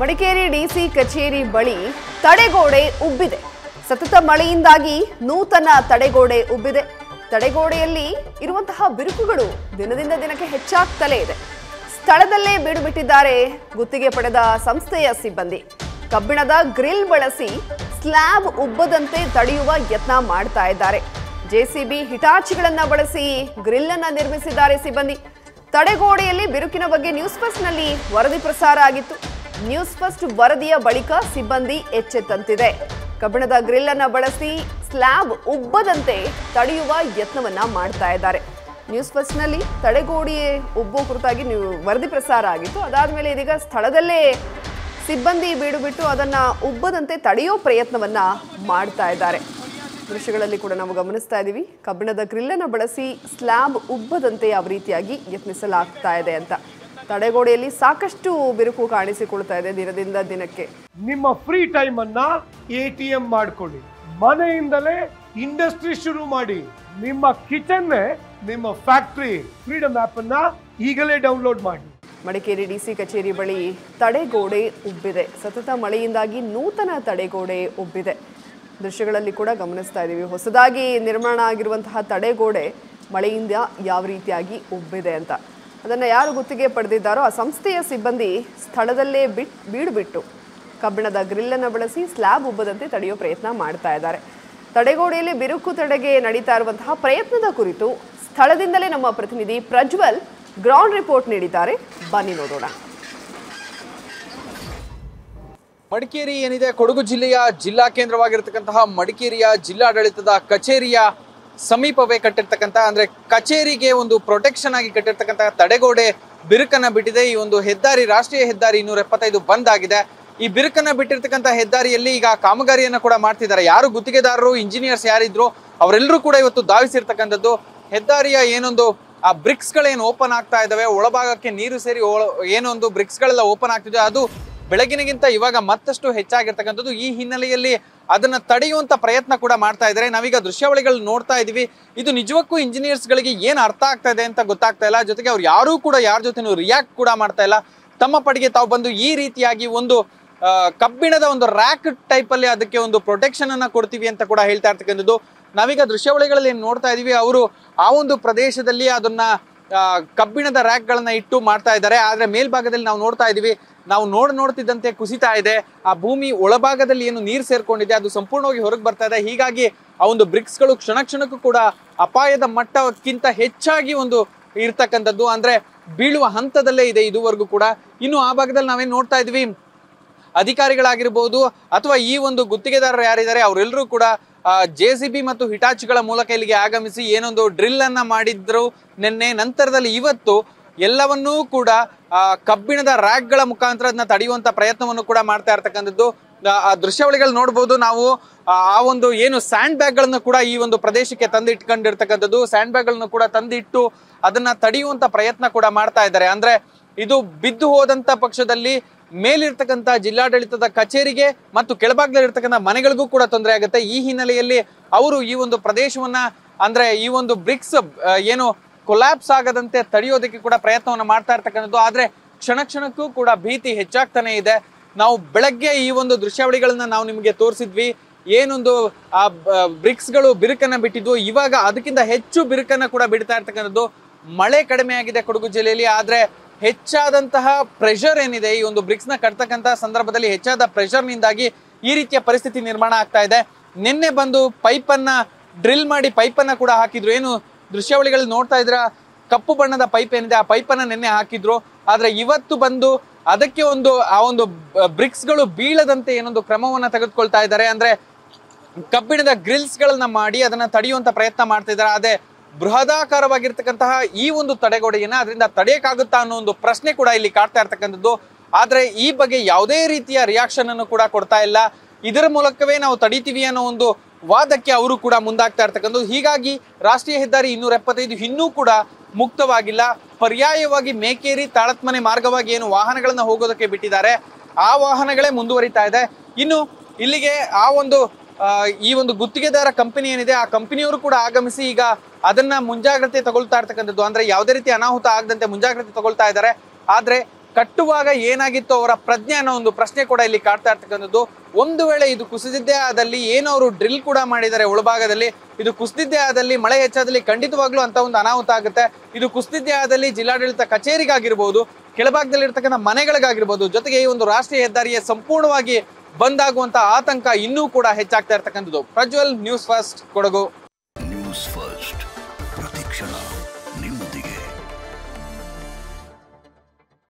Madikeri DC ಕಚೇರಿ ಬಳಿ ತಡೆಗೋಡೆ ಉಬ್ಬಿದೆ ಸತತ ಮಳೆಯಿಂದಾಗಿ ನೂತನ ತಡೆಗೋಡೆ ಉಬ್ಬಿದೆ ತಡೆಗೋಡೆಯಲ್ಲಿ ಇರುವಂತಹ ಬಿರುಕುಗಳು ದಿನದಿಂದ ದಿನಕ್ಕೆ ಹೆಚ್ಚಾಗ್ತಲೇ ಇದೆ ಸ್ಥಳದಲ್ಲೇ ಬೀಡು ಬಿಟ್ಟಿದ್ದಾರೆ ಗುತ್ತಿಗೆ ಪಡೆದ ಸಂಸ್ಥೆಯ ಸಿಬ್ಬಂದಿ ಕಬ್ಬಿಣದ ಗ್ರಿಲ್ ಬಳಸಿ ಸ್ಲ್ಯಾಬ್ ಉಬ್ಬದಂತೆ ತಡೆಯುವ ಯತ್ನ ಮಾಡ್ತಾ ಇದ್ದಾರೆ ಜೆಸಿಬಿ ಹಿಟಾಚಿಗಳನ್ನ ಬಳಸಿ ಗ್ರಿಲ್ ಅನ್ನ ನಿರ್ಮಿಸಿದ್ದಾರೆ ಸಿಬ್ಬಂದಿ ತಡೆಗೋಡೆಯಲ್ಲಿ ಬಿರುಕಿನ ಬಗ್ಗೆ ನ್ಯೂಸ್ ಫಸ್ಟ್ ನಲ್ಲಿ ವರದಿ ಪ್ರಸಾರ ಆಗಿತ್ತು ನ್ಯೂಸ್ ಫಸ್ಟ್ ವರದಿಯ ಬಳಿಕ ಸಿಬ್ಬಂದಿ ಎಚ್ಚೆತ್ತಂತಿದೆ ಕಬ್ಬಿಣದ ಗ್ರಿಲ್ ಅನ್ನ ಬಳಸಿ ಸ್ಲ್ಯಾಬ್ ಉಬ್ಬದಂತೆ ತಡೆಯುವ ಯತ್ನವನ್ನ ಮಾಡ್ತಾ ಇದ್ದಾರೆ ನ್ಯೂಸ್ ಫಸ್ಟ್ ನಲ್ಲಿ ತಡೆಗೋಡೆ ಉಬ್ಬು ಕುರಿತಾಗಿ ನೀವು ವರದಿ ಪ್ರಸಾರ ಆಗಿತ್ತು ಅದಾದ್ಮೇಲೆ ಇದೀಗ ಸ್ಥಳದಲ್ಲೇ ಸಿಬ್ಬಂದಿ ಬೀಡು ಬಿಟ್ಟು ಅದನ್ನ ಉಬ್ಬದಂತೆ ತಡೆಯೋ ಪ್ರಯತ್ನವನ್ನ ಮಾಡ್ತಾ ಇದ್ದಾರೆ ದೃಶ್ಯಗಳಲ್ಲಿ ಕೂಡ ನಾವು ಗಮನಿಸ್ತಾ ಇದ್ದೀವಿ ಕಬ್ಬಿಣದ ಗ್ರಿಲ್ಲನ್ನು ಬಳಸಿ ಸ್ಲ್ಯಾಬ್ ಉಬ್ಬದಂತೆ ಯಾವ ರೀತಿಯಾಗಿ ಯತ್ನಿಸಲಾಗ್ತಾ ಇದೆ ಅಂತ ತಡೆಗೋಡೆಯಲ್ಲಿ ಸಾಕಷ್ಟು ಬಿರುಕು ಕಾಣಿಸಿಕೊಳ್ತಾ ಇದೆ ದಿನದಿಂದ ದಿನಕ್ಕೆ ನಿಮ್ಮ ಫ್ರೀ ಟೈಮ್ ಅನ್ನ ಎ ಟಿ ಎಂ ಮಾಡ್ಕೊಳ್ಳಿ ಮನೆಯಿಂದಲೇ ಇಂಡಸ್ಟ್ರಿ ಶುರು ಮಾಡಿ ನಿಮ್ಮ ಕಿಚನ್ ನಿಮ್ಮ ಫ್ಯಾಕ್ಟ್ರಿ ಫ್ರೀಡಮ್ ಆಪ್ ಅನ್ನ ಈಗಲೇ ಡೌನ್ಲೋಡ್ ಮಾಡಿ ಮಡಿಕೇರಿ ಡಿಸಿ ಕಚೇರಿ ಬಳಿ ತಡೆಗೋಡೆ ಉಬ್ಬಿದೆ ಸತತ ಮಳೆಯಿಂದಾಗಿ ನೂತನ ತಡೆಗೋಡೆ ಉಬ್ಬಿದೆ ದೃಶ್ಯಗಳಲ್ಲಿ ಕೂಡ ಗಮನಿಸ್ತಾ ಇದ್ದೀವಿ ಹೊಸದಾಗಿ ನಿರ್ಮಾಣ ಆಗಿರುವಂತಹ ತಡೆಗೋಡೆ ಮಳೆಯಿಂದ ಯಾವ ರೀತಿಯಾಗಿ ಉಬ್ಬಿದೆ ಅಂತ ಅದನ್ನು ಯಾರು ಗುತ್ತಿಗೆ ಪಡೆದಿದ್ದಾರೋ ಆ ಸಂಸ್ಥೆಯ ಸಿಬ್ಬಂದಿ ಸ್ಥಳದಲ್ಲೇ ಬಿಟ್ ಬೀಡು ಬಿಟ್ಟು ಕಬ್ಬಿಣದ ಗ್ರಿಲ್ಲನ್ನು ಬಳಸಿ ಸ್ಲ್ಯಾಬ್ ಉಬ್ಬದಂತೆ ತಡೆಯೋ ಪ್ರಯತ್ನ ಮಾಡ್ತಾ ಇದ್ದಾರೆ ತಡೆಗೋಡೆಯಲ್ಲಿ ಬಿರುಕು ತಡೆಗೆ ನಡೀತಾ ಇರುವಂತಹ ಪ್ರಯತ್ನದ ಕುರಿತು ಸ್ಥಳದಿಂದಲೇ ನಮ್ಮ ಪ್ರತಿನಿಧಿ ಪ್ರಜ್ವಲ್ ಗ್ರೌಂಡ್ ರಿಪೋರ್ಟ್ ನೀಡಿದ್ದಾರೆ ಬನ್ನಿ ನೋಡೋಣ ಮಡಿಕೇರಿ ಏನಿದೆ ಕೊಡಗು ಜಿಲ್ಲೆಯ ಜಿಲ್ಲಾ ಕೇಂದ್ರವಾಗಿರ್ತಕ್ಕಂತಹ ಮಡಿಕೇರಿಯ ಜಿಲ್ಲಾಡಳಿತದ ಕಚೇರಿಯ ಸಮೀಪವೇ ಕಟ್ಟಿರ್ತಕ್ಕಂಥ ಅಂದ್ರೆ ಕಚೇರಿಗೆ ಒಂದು ಪ್ರೊಟೆಕ್ಷನ್ ಆಗಿ ಕಟ್ಟಿರ್ತಕ್ಕಂತಹ ತಡೆಗೋಡೆ ಬಿರುಕನ್ನ ಬಿಟ್ಟಿದೆ ಈ ಒಂದು ಹೆದ್ದಾರಿ ರಾಷ್ಟ್ರೀಯ ಹೆದ್ದಾರಿ ಇನ್ನೂರ ಎಪ್ಪತ್ತೈದು ಬಂದ್ ಆಗಿದೆ ಈ ಬಿರುಕನ್ನ ಬಿಟ್ಟಿರ್ತಕ್ಕಂಥ ಹೆದ್ದಾರಿಯಲ್ಲಿ ಈಗ ಕಾಮಗಾರಿಯನ್ನ ಕೂಡ ಮಾಡ್ತಿದ್ದಾರೆ ಯಾರು ಗುತ್ತಿಗೆದಾರರು ಇಂಜಿನಿಯರ್ಸ್ ಯಾರಿದ್ರು ಅವರೆಲ್ಲರೂ ಕೂಡ ಇವತ್ತು ಧಾವಿಸಿರ್ತಕ್ಕಂಥದ್ದು ಹೆದ್ದಾರಿಯ ಏನೊಂದು ಆ ಬ್ರಿಕ್ಸ್ ಗಳೇನು ಓಪನ್ ಆಗ್ತಾ ಇದಾವೆ ಒಳಭಾಗಕ್ಕೆ ನೀರು ಸೇರಿ ಒಳ- ಏನೊಂದು ಬ್ರಿಕ್ಸ್ ಗಳೆಲ್ಲ ಓಪನ್ ಆಗ್ತಿದೆ ಅದು ಬೆಳಗಿನಗಿಂತ ಇವಾಗ ಮತ್ತಷ್ಟು ಹೆಚ್ಚಾಗಿರ್ತಕ್ಕಂಥದ್ದು ಈ ಹಿನ್ನೆಲೆಯಲ್ಲಿ ಅದನ್ನ ತಡೆಯುವಂತ ಪ್ರಯತ್ನ ಕೂಡ ಮಾಡ್ತಾ ಇದ್ದಾರೆ ನಾವೀಗ ದೃಶ್ಯಾವಳಿಗಳು ನೋಡ್ತಾ ಇದೀವಿ ಇದು ನಿಜಕ್ಕೂ ಇಂಜಿನಿಯರ್ಸ್ ಗಳಿಗೆ ಏನ್ ಅರ್ಥ ಆಗ್ತಾ ಇದೆ ಅಂತ ಗೊತ್ತಾಗ್ತಾ ಇಲ್ಲ ಜೊತೆಗೆ ಅವ್ರು ಯಾರೂ ಕೂಡ ಯಾರ ಜೊತೆನೂ ರಿಯಾಕ್ಟ್ ಕೂಡ ಮಾಡ್ತಾ ಇಲ್ಲ ತಮ್ಮ ಪಡೆಗೆ ತಾವು ಬಂದು ಈ ರೀತಿಯಾಗಿ ಒಂದು ಆ, ಕಬ್ಬಿಣದ ಒಂದು ರ್ಯಾಕ್ ಟೈಪ್ ಅಲ್ಲಿ ಅದಕ್ಕೆ ಒಂದು ಪ್ರೊಟೆಕ್ಷನ್ ಅನ್ನ ಕೊಡ್ತೀವಿ ಅಂತ ಕೂಡ ಹೇಳ್ತಾ ಇರ್ತಕ್ಕಂಥದ್ದು ನಾವೀಗ ದೃಶ್ಯಾವಳಿಗಳಲ್ಲಿ ಏನ್ ನೋಡ್ತಾ ಇದೀವಿ ಅವರು ಆ ಒಂದು ಪ್ರದೇಶದಲ್ಲಿ ಅದನ್ನ ಆ, ಕಬ್ಬಿಣದ ರ್ಯಾಕ್ ಗಳನ್ನ ಇಟ್ಟು ಮಾಡ್ತಾ ಇದ್ದಾರೆ ಆದ್ರೆ ಮೇಲ್ಭಾಗದಲ್ಲಿ ನಾವು ನೋಡ್ತಾ ಇದೀವಿ ನಾವು ನೋಡ್ ನೋಡ್ತಿದ್ದಂತೆ ಕುಸಿತಾ ಇದೆ ಆ ಭೂಮಿ ಒಳಭಾಗದಲ್ಲಿ ಏನು ನೀರು ಸೇರ್ಕೊಂಡಿದೆ ಅದು ಸಂಪೂರ್ಣವಾಗಿ ಹೊರಗೆ ಬರ್ತಾ ಇದೆ ಹೀಗಾಗಿ ಆ ಒಂದು ಬ್ರಿಕ್ಸ್ ಗಳು ಕ್ಷಣ ಕ್ಷಣಕ್ಕೂ ಕೂಡ ಅಪಾಯದ ಮಟ್ಟಕ್ಕಿಂತ ಹೆಚ್ಚಾಗಿ ಒಂದು ಇರ್ತಕ್ಕಂಥದ್ದು ಅಂದ್ರೆ ಬೀಳುವ ಹಂತದಲ್ಲೇ ಇದೆ ಇದುವರೆಗೂ ಕೂಡ ಇನ್ನು ಆ ಭಾಗದಲ್ಲಿ ನಾವೇನ್ ನೋಡ್ತಾ ಇದೀವಿ ಅಧಿಕಾರಿಗಳಾಗಿರ್ಬೋದು ಅಥವಾ ಈ ಒಂದು ಗುತ್ತಿಗೆದಾರರು ಯಾರಿದ್ದಾರೆ ಅವರೆಲ್ಲರೂ ಕೂಡ ಜೆ ಸಿ ಬಿ ಮತ್ತು ಹಿಟಾಚಿಗಳ ಮೂಲಕ ಇಲ್ಲಿಗೆ ಆಗಮಿಸಿ ಏನೊಂದು ಡ್ರಿಲ್ ಅನ್ನ ಮಾಡಿದ್ರು ನಿನ್ನೆ ನಂತರದಲ್ಲಿ ಇವತ್ತು ಎಲ್ಲವನ್ನೂ ಕೂಡ ಆ, ಕಬ್ಬಿಣದ ರ್ಯಾಕ್ಗಳ ಮುಖಾಂತರ ಅದನ್ನ ತಡೆಯುವಂತ ಪ್ರಯತ್ನವನ್ನು ಕೂಡ ಮಾಡ್ತಾ ಇರ್ತಕ್ಕಂಥದ್ದು ಆ, ಆ ದೃಶ್ಯಾವಳಿಗಳು ನೋಡ್ಬೋದು ನಾವು ಆ ಆ ಒಂದು ಏನು ಸ್ಯಾಂಡ್ ಬ್ಯಾಗ್ಗಳನ್ನು ಕೂಡ ಈ ಒಂದು ಪ್ರದೇಶಕ್ಕೆ ತಂದಿಟ್ಕೊಂಡಿರ್ತಕ್ಕಂಥದ್ದು ಸ್ಯಾಂಡ್ ಬ್ಯಾಗ್ಗಳನ್ನು ಕೂಡ ತಂದಿಟ್ಟು ಅದನ್ನ ತಡೆಯುವಂತ ಪ್ರಯತ್ನ ಕೂಡ ಮಾಡ್ತಾ ಇದ್ದಾರೆ ಅಂದ್ರೆ ಇದು ಬಿದ್ದು ಹೋದಂತ ಪಕ್ಷದಲ್ಲಿ ಮೇಲಿರ್ತಕ್ಕಂಥ ಜಿಲ್ಲಾಡಳಿತದ ಕಚೇರಿಗೆ ಮತ್ತು ಕೆಳಭಾಗದಲ್ಲಿರ್ತಕ್ಕಂಥ ಮನೆಗಳಿಗೂ ಕೂಡ ತೊಂದರೆ ಆಗುತ್ತೆ ಈ ಹಿನ್ನೆಲೆಯಲ್ಲಿ ಅವರು ಈ ಒಂದು ಪ್ರದೇಶವನ್ನ ಅಂದ್ರೆ ಈ ಒಂದು ಬ್ರಿಕ್ಸ್ ಏನು ಕೊಲ್ಯಾಪ್ಸ್ ಆಗದಂತೆ ತಡೆಯೋದಕ್ಕೆ ಕೂಡ ಪ್ರಯತ್ನವನ್ನ ಮಾಡ್ತಾ ಇರ್ತಕ್ಕಂಥದ್ದು ಆದ್ರೆ ಕ್ಷಣ ಕ್ಷಣಕ್ಕೂ ಕೂಡ ಭೀತಿ ಹೆಚ್ಚಾಗ್ತಾನೆ ಇದೆ ನಾವು ಬೆಳಗ್ಗೆ ಈ ಒಂದು ದೃಶ್ಯಾವಳಿಗಳನ್ನ ನಾವು ನಿಮಗೆ ತೋರಿಸಿದ್ವಿ ಏನೊಂದು ಆ ಬ್ರಿಕ್ಸ್ಗಳು ಬಿರುಕನ್ನ ಬಿಟ್ಟಿದ್ವು ಇವಾಗ ಅದಕ್ಕಿಂತ ಹೆಚ್ಚು ಬಿರುಕನ್ನ ಕೂಡ ಬಿಡ್ತಾ ಇರ್ತಕ್ಕಂಥದ್ದು ಮಳೆ ಕಡಿಮೆ ಆಗಿದೆ ಕೊಡಗು ಜಿಲ್ಲೆಯಲ್ಲಿ ಆದ್ರೆ ಹೆಚ್ಚಾದಂತಹ ಪ್ರೆಷರ್ ಏನಿದೆ ಈ ಒಂದು ಬ್ರಿಕ್ಸ್ ನ ಕಟ್ತಕ್ಕಂತಹ ಸಂದರ್ಭದಲ್ಲಿ ಹೆಚ್ಚಾದ ಪ್ರೆಷರ್ ನಿಂದಾಗಿ ಈ ರೀತಿಯ ಪರಿಸ್ಥಿತಿ ನಿರ್ಮಾಣ ಆಗ್ತಾ ಇದೆ ನಿನ್ನೆ ಬಂದು ಪೈಪ್ ಅನ್ನ ಡ್ರಿಲ್ ಮಾಡಿ ಪೈಪ್ ಅನ್ನ ಕೂಡ ಹಾಕಿದ್ರು ಏನು ದೃಶ್ಯಾವಳಿಗಳು ನೋಡ್ತಾ ಇದ್ರ ಕಪ್ಪು ಬಣ್ಣದ ಪೈಪ್ ಏನಿದೆ ಆ ಪೈಪ್ ಅನ್ನ ನಿನ್ನೆ ಹಾಕಿದ್ರು ಆದ್ರೆ ಇವತ್ತು ಬಂದು ಅದಕ್ಕೆ ಒಂದು ಆ ಒಂದು ಬ್ರಿಕ್ಸ್ ಗಳು ಬೀಳದಂತೆ ಏನೊಂದು ಕ್ರಮವನ್ನ ತೆಗೆದುಕೊಳ್ತಾ ಇದ್ದಾರೆ ಅಂದ್ರೆ ಕಬ್ಬಿಣದ ಗ್ರಿಲ್ಸ್ ಗಳನ್ನ ಮಾಡಿ ಅದನ್ನ ತಡೆಯುವಂತ ಪ್ರಯತ್ನ ಮಾಡ್ತಾ ಇದ್ದಾರೆ ಅದೇ ಬೃಹದಾಕಾರವಾಗಿರ್ತಕ್ಕಂತಹ ಈ ಒಂದು ತಡೆಗೋಡೆಯನ್ನ ಅದರಿಂದ ತಡೆಯಕ್ಕಾಗುತ್ತಾ ಅನ್ನೋ ಒಂದು ಪ್ರಶ್ನೆ ಕೂಡ ಇಲ್ಲಿ ಕಾಡ್ತಾ ಇರ್ತಕ್ಕಂಥದ್ದು ಆದ್ರೆ ಈ ಬಗ್ಗೆ ಯಾವುದೇ ರೀತಿಯ ರಿಯಾಕ್ಷನ್ ಅನ್ನು ಕೂಡ ಕೊಡ್ತಾ ಇಲ್ಲ ಇದರ ಮೂಲಕವೇ ನಾವು ತಡಿತೀವಿ ಅನ್ನೋ ಒಂದು ವಾದಕ್ಕೆ ಅವರು ಕೂಡ ಮುಂದಾಗ್ತಾ ಇರ್ತಕ್ಕಂಥದ್ದು ಹೀಗಾಗಿ ರಾಷ್ಟ್ರೀಯ ಹೆದ್ದಾರಿ ಇನ್ನೂರ ಎಪ್ಪತ್ತೈದು ಇನ್ನೂ ಕೂಡ ಮುಕ್ತವಾಗಿಲ್ಲ ಪರ್ಯಾಯವಾಗಿ ಮೇಕೇರಿ ತಾಳತ್ಮನೆ ಮಾರ್ಗವಾಗಿ ಏನು ವಾಹನಗಳನ್ನ ಹೋಗೋದಕ್ಕೆ ಬಿಟ್ಟಿದ್ದಾರೆ ಆ ವಾಹನಗಳೇ ಮುಂದುವರಿತಾ ಇದೆ ಇನ್ನು ಇಲ್ಲಿಗೆ ಆ ಒಂದು ಆ, ಈ ಒಂದು ಗುತ್ತಿಗೆದಾರ ಕಂಪನಿ ಏನಿದೆ ಆ ಕಂಪನಿಯವರು ಕೂಡ ಆಗಮಿಸಿ ಈಗ ಅದನ್ನ ಮುಂಜಾಗ್ರತೆ ತಗೊಳ್ತಾ ಇರ್ತಕ್ಕಂಥದ್ದು ಅಂದ್ರೆ ಯಾವುದೇ ರೀತಿ ಅನಾಹುತ ಆಗದಂತೆ ಮುಂಜಾಗ್ರತೆ ತಗೊಳ್ತಾ ಇದ್ದಾರೆ ಆದ್ರೆ ಕಟ್ಟುವಾಗ ಏನಾಗಿತ್ತು ಅವರ ಪ್ರಜ್ಞೆ ಅನ್ನೋ ಒಂದು ಪ್ರಶ್ನೆ ಕೂಡ ಇಲ್ಲಿ ಕಾಡ್ತಾ ಇರ್ತಕ್ಕಂಥದ್ದು ಒಂದು ವೇಳೆ ಇದು ಕುಸಿದಿದ್ದೇ ಆದಲ್ಲಿ ಏನೋ ಅವರು ಡ್ರಿಲ್ ಕೂಡ ಮಾಡಿದ್ದಾರೆ ಒಳಭಾಗದಲ್ಲಿ ಇದು ಕುಸಿದಿದ್ದೇ ಆದಲ್ಲಿ ಮಳೆ ಹೆಚ್ಚಾದಲ್ಲಿ ಖಂಡಿತವಾಗ್ಲೂ ಅಂತ ಒಂದು ಅನಾಹುತ ಆಗುತ್ತೆ ಇದು ಕುಸಿದಿದ್ದೇ ಆದಲ್ಲಿ ಜಿಲ್ಲಾಡಳಿತ ಕಚೇರಿಗಾಗಿರ್ಬೋದು ಕೆಳಭಾಗದಲ್ಲಿ ಇರ್ತಕ್ಕಂಥ ಮನೆಗಳಿಗಾಗಿರ್ಬೋದು ಜೊತೆಗೆ ಈ ಒಂದು ರಾಷ್ಟ್ರೀಯ ಹೆದ್ದಾರಿಯ ಸಂಪೂರ್ಣವಾಗಿ ಬಂದ್ ಆಗುವಂತ ಆತಂಕ ಇನ್ನೂ ಕೂಡ ಹೆಚ್ಚಾಗ್ತಾ ಇರ್ತಕ್ಕಂಥದ್ದು Prajwal news first Kodagu news first